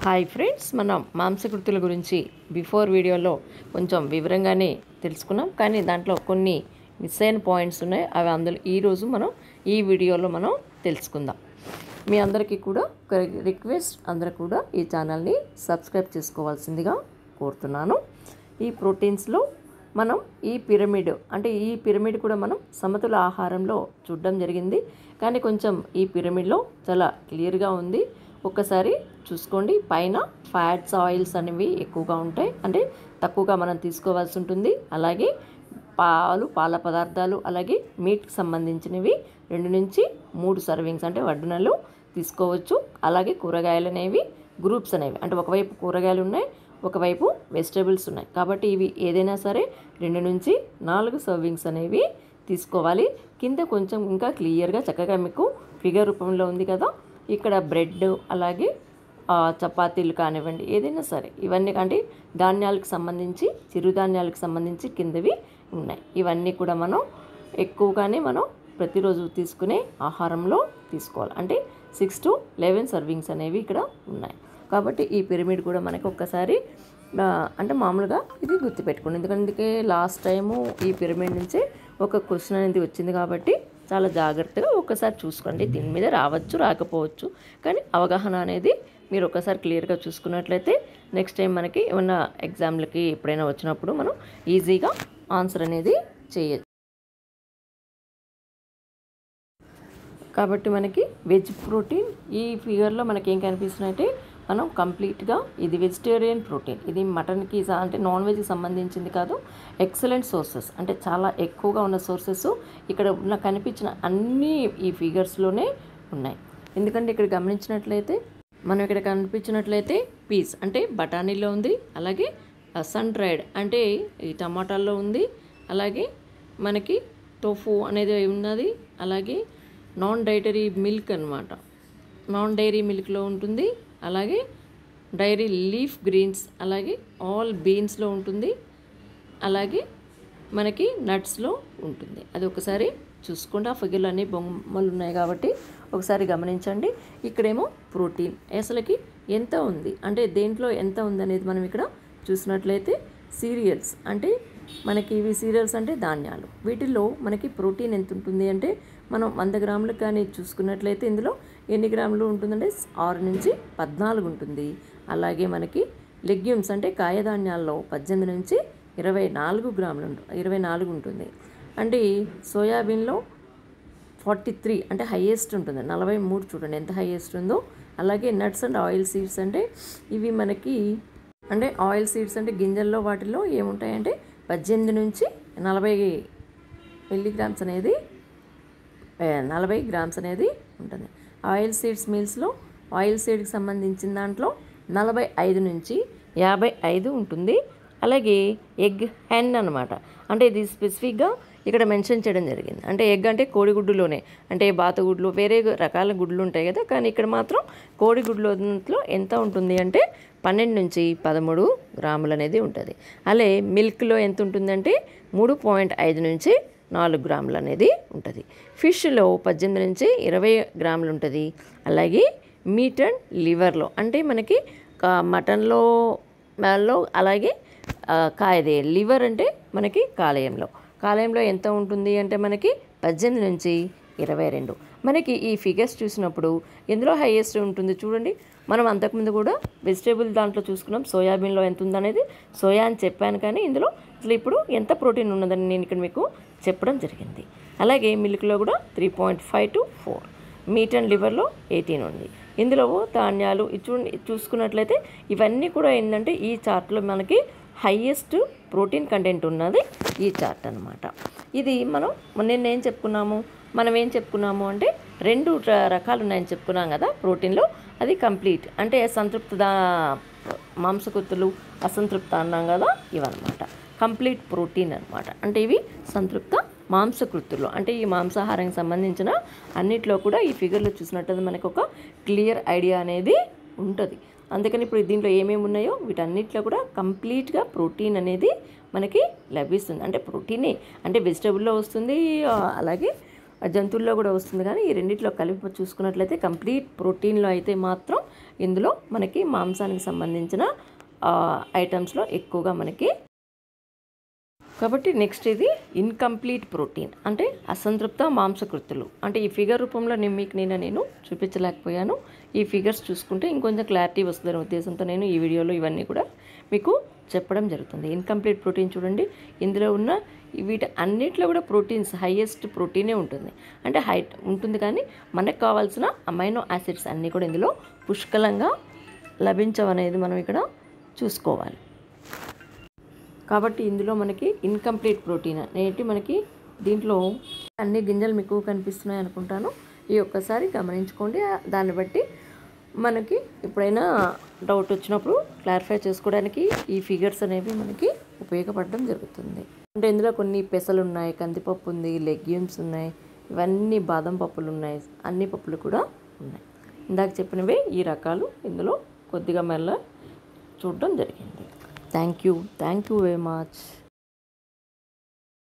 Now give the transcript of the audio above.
hi friends మనం మాంసకృతుల గురించి before వీడియోలో కొంచెం వివరంగానే తెలుసుకున్నాం కానీ దాంట్లో కొన్ని మిస్ అయిన పాయింట్స్ ఉన్నాయి అవి అందులో ఈరోజు మనం ఈ వీడియోలో మనం తెలుసుకుందాం మీ అందరికీ కూడా ఒక రిక్వెస్ట్ అందరూ కూడా ఈ ఛానల్ని సబ్స్క్రైబ్ చేసుకోవాల్సిందిగా కోరుతున్నాను ఈ ప్రోటీన్స్లో మనం ఈ పిరమిడ్ అంటే ఈ పిరమిడ్ కూడా మనం సమతుల ఆహారంలో చూడడం జరిగింది కానీ కొంచెం ఈ పిరమిడ్లో చాలా క్లియర్గా ఉంది ఒక్కసారి చూసుకోండి పైన ఫ్యాట్స్ ఆయిల్స్ అనేవి ఎక్కువగా ఉంటాయి అంటే తక్కువగా మనం తీసుకోవాల్సి ఉంటుంది అలాగే పాలు పాల పదార్థాలు అలాగే మీట్కి సంబంధించినవి రెండు నుంచి మూడు సర్వింగ్స్ అంటే వడ్డనలు తీసుకోవచ్చు అలాగే కూరగాయలు అనేవి గ్రూప్స్ అనేవి అంటే ఒకవైపు కూరగాయలు ఉన్నాయి ఒకవైపు వెజిటేబుల్స్ ఉన్నాయి కాబట్టి ఇవి ఏదైనా సరే రెండు నుంచి నాలుగు సర్వింగ్స్ అనేవి తీసుకోవాలి కింద కొంచెం ఇంకా క్లియర్గా చక్కగా మీకు ఫిగర్ రూపంలో ఉంది కదా ఇక్కడ బ్రెడ్ అలాగే ఆ, చపాతీలు కానివ్వండి ఏదైనా సరే ఇవన్నీ అంటే ధాన్యాలకు సంబంధించి చిరుధాన్యాలకు సంబంధించి కిందవి ఉన్నాయి ఇవన్నీ కూడా మనం ఎక్కువగానే మనం ప్రతిరోజు తీసుకునే ఆహారంలో తీసుకోవాలి అంటే సిక్స్ టు లెవెన్ సర్వింగ్స్ అనేవి ఇక్కడ ఉన్నాయి కాబట్టి ఈ పిరమిడ్ కూడా మనకి ఒక్కసారి ఆ, అంటే మామూలుగా ఇది గుర్తుపెట్టుకోండి ఎందుకంటే లాస్ట్ టైము ఈ పిరమిడ్ నుంచే ఒక క్వశ్చన్ అనేది వచ్చింది కాబట్టి చాలా జాగ్రత్తగా ఒక్కసారి చూసుకోండి దీని మీద రావచ్చు రాకపోవచ్చు కానీ అవగాహన అనేది మీరు ఒకసారి క్లియర్గా చూసుకున్నట్లయితే నెక్స్ట్ టైం మనకి ఏమన్నా ఎగ్జామ్లకి ఎప్పుడైనా వచ్చినప్పుడు మనం ఈజీగా ఆన్సర్ అనేది చేయొచ్చు కాబట్టి మనకి వెజ్ ప్రోటీన్ ఈ ఫిగర్లో మనకి ఏం కనిపిస్తుందంటే మనం కంప్లీట్గా ఇది వెజిటేరియన్ ప్రోటీన్ ఇది మటన్కి స- అంటే నాన్ వెజ్కి సంబంధించింది కాదు ఎక్సలెంట్ సోర్సెస్ అంటే చాలా ఎక్కువగా ఉన్న సోర్సెస్ ఇక్కడ ఉన్న కనిపించిన అన్ని ఈ ఫిగర్స్లోనే ఉన్నాయి ఎందుకంటే ఇక్కడ గమనించినట్లయితే మనం ఇక్కడ కనిపించినట్లయితే పీస్ అంటే బఠానీలో ఉంది అలాగే సన్ డ్రైడ్ అంటే ఈ టమాటాల్లో ఉంది అలాగే మనకి టోఫు అనేది ఉన్నది అలాగే నాన్ డైటరీ మిల్క్ అన్నమాట నాన్ డైరీ మిల్క్లో ఉంటుంది అలాగే డైరీ లీఫ్ గ్రీన్స్ అలాగే ఆల్ బీన్స్లో ఉంటుంది అలాగే మనకి నట్స్లో ఉంటుంది అది ఒకసారి చూసుకోండి ఆ ఫిగర్లు అన్ని బొమ్మలు ఉన్నాయి కాబట్టి ఒకసారి గమనించండి ఇక్కడేమో ప్రోటీన్ అసలుకి ఎంత ఉంది అంటే దేంట్లో ఎంత ఉంది అనేది మనం ఇక్కడ చూసినట్లయితే సీరియల్స్ అంటే మనకి ఇవి సీరియల్స్ అంటే ధాన్యాలు వీటిల్లో మనకి ప్రోటీన్ ఎంత ఉంటుంది అంటే మనం వంద గ్రాములకు కానీ చూసుకున్నట్లయితే ఇందులో ఎన్ని గ్రాములు ఉంటుందంటే ఆరు నుంచి పద్నాలుగు ఉంటుంది అలాగే మనకి లెగ్యూమ్స్ అంటే కాయధాన్యాల్లో పద్దెనిమిది నుంచి ఇరవై నాలుగు గ్రాములు ఉంటు ఇరవై నాలుగు ఉంటుంది అంటే సోయాబీన్లో ఫార్టీ త్రీ అంటే హైయెస్ట్ ఉంటుంది నలభై మూడు చూడండి ఎంత హైయెస్ట్ ఉందో అలాగే నట్స్ అండ్ ఆయిల్ సీడ్స్ అంటే ఇవి మనకి అంటే ఆయిల్ సీడ్స్ అంటే గింజల్లో వాటిల్లో ఏముంటాయంటే పద్దెనిమిది నుంచి నలభై మిల్లీగ్రామ్స్ అనేది ఏ, నలభై గ్రామ్స్ అనేది ఉంటుంది ఆయిల్ సీడ్స్ మీల్స్లో ఆయిల్ సీడ్కి సంబంధించిన దాంట్లో నలభై ఐదు నుంచి యాభై ఐదు ఉంటుంది అలాగే ఎగ్ హెన్ అనమాట అంటే ఇది స్పెసిఫిక్గా ఇక్కడ మెన్షన్ చేయడం జరిగింది అంటే ఎగ్ అంటే కోడిగుడ్డులోనే అంటే బాతుగుడ్లు వేరే రకాల గుడ్లు ఉంటాయి కదా కానీ ఇక్కడ మాత్రం కోడిగుడ్లో ఎంత ఉంటుంది అంటే పన్నెండు నుంచి పదమూడు గ్రాములు అనేది ఉంటుంది అలాగే మిల్క్లో ఎంత ఉంటుందంటే మూడు పాయింట్ ఐదు నుంచి నాలుగు గ్రాములు అనేది ఉంటుంది ఫిష్లో పద్దెనిమిది నుంచి ఇరవై గ్రాములు ఉంటుంది అలాగే మీట్ అండ్ లివర్లో అంటే మనకి కా- మటన్లో లో అలాగే ఆ, కాయదే లివర్ అంటే మనకి కాలేయంలో కాలేయంలో ఎంత ఉంటుంది అంటే మనకి పద్దెనిమిది నుంచి ఇరవై రెండు మనకి ఈ ఫిగర్స్ చూసినప్పుడు ఎందులో హైయెస్ట్ ఉంటుంది చూడండి మనం అంతకుముందు కూడా వెజిటేబుల్ దాంట్లో చూసుకున్నాం సోయాబీన్లో ఎంత ఉందనేది సోయా అని చెప్పాను కానీ ఇందులో అసలు ఇప్పుడు ఎంత ప్రోటీన్ ఉన్నదని నేను ఇక్కడ మీకు చెప్పడం జరిగింది అలాగే మిల్క్లో కూడా three point five to four meat and లివర్లో ఎయిటీన్ ఉంది ఇందులో ధాన్యాలు ఇది చూడండి ఇది చూసుకున్నట్లయితే ఇవన్నీ కూడా ఏంటంటే ఈ చార్ట్లో మనకి హైయెస్ట్ ప్రోటీన్ కంటెంట్ ఉన్నది ఈ చార్ట్ అనమాట ఇది మనం నిన్న ఏం చెప్పుకున్నాము మనం ఏం చెప్పుకున్నాము అంటే రెండు ర- రకాలు ఉన్నాయని చెప్పుకున్నాం కదా ప్రోటీన్లో అది కంప్లీట్ అంటే సంతృప్త దా మాంసకృతులు అసంతృప్త అన్నాం కదా ఇవన్నమాట కంప్లీట్ ప్రోటీన్ అన్నమాట అంటే ఇవి సంతృప్త మాంసకృతులు అంటే ఈ మాంసాహారానికి సంబంధించిన అన్నిట్లో కూడా ఈ ఫిగర్లో చూసినట్టు మనకు ఒక క్లియర్ ఐడియా అనేది ఉంటుంది అందుకని ఇప్పుడు దీంట్లో ఏమేమి ఉన్నాయో వీటన్నిటిలో కూడా కంప్లీట్గా ప్రోటీన్ అనేది మనకి లభిస్తుంది అంటే ప్రోటీనే అంటే వెజిటబుల్లో వస్తుంది ఆ, అలాగే ఆ జంతువుల్లో కూడా వస్తుంది కానీ ఈ రెండిట్లో కలిపి చూసుకున్నట్లయితే కంప్లీట్ ప్రోటీన్లో అయితే మాత్రం ఇందులో మనకి మాంసానికి సంబంధించిన ఐటమ్స్లో ఎక్కువగా మనకి కాబట్టి నెక్స్ట్ ఇది ఇన్కంప్లీట్ ప్రోటీన్ అంటే అసంతృప్త మాంసకృతులు అంటే ఈ ఫిగర్ రూపంలో నేను మీకు నేను నేను చూపించలేకపోయాను ఈ ఫిగర్స్ చూసుకుంటే ఇంకొంచెం క్లారిటీ వస్తుందనే ఉద్దేశంతో నేను ఈ వీడియోలో ఇవన్నీ కూడా మీకు చెప్పడం జరుగుతుంది ఇన్కంప్లీట్ ప్రోటీన్ చూడండి ఇందులో ఉన్న వీటి అన్నిట్లో కూడా ప్రోటీన్స్ హైయెస్ట్ ప్రోటీనే ఉంటుంది అంటే హైట్ ఉంటుంది కానీ మనకు కావాల్సిన అమైనో యాసిడ్స్ అన్నీ కూడా ఇందులో పుష్కలంగా లభించవనేది మనం ఇక్కడ చూసుకోవాలి కాబట్టి ఇందులో మనకి ఇన్కంప్లీట్ ప్రోటీన్ అనేటి మనకి దీంట్లో అన్ని గింజలు మీకు కనిపిస్తున్నాయి అనుకుంటాను ఈ ఒక్కసారి గమనించుకోండి దాన్ని బట్టి మనకి ఎప్పుడైనా డౌట్ వచ్చినప్పుడు క్లారిఫై చేసుకోవడానికి ఈ ఫిగర్స్ అనేవి మనకి ఉపయోగపడడం జరుగుతుంది అంటే ఇందులో కొన్ని పెసలు ఉన్నాయి కందిపప్పు ఉంది లెగ్యూమ్స్ ఉన్నాయి ఇవన్నీ బాదం పప్పులు ఉన్నాయి అన్ని పప్పులు కూడా ఉన్నాయి ఇందాక చెప్పినవే ఈ రకాలు ఇందులో కొద్దిగా మెల్ల చూడడం జరిగింది thank you thank you very much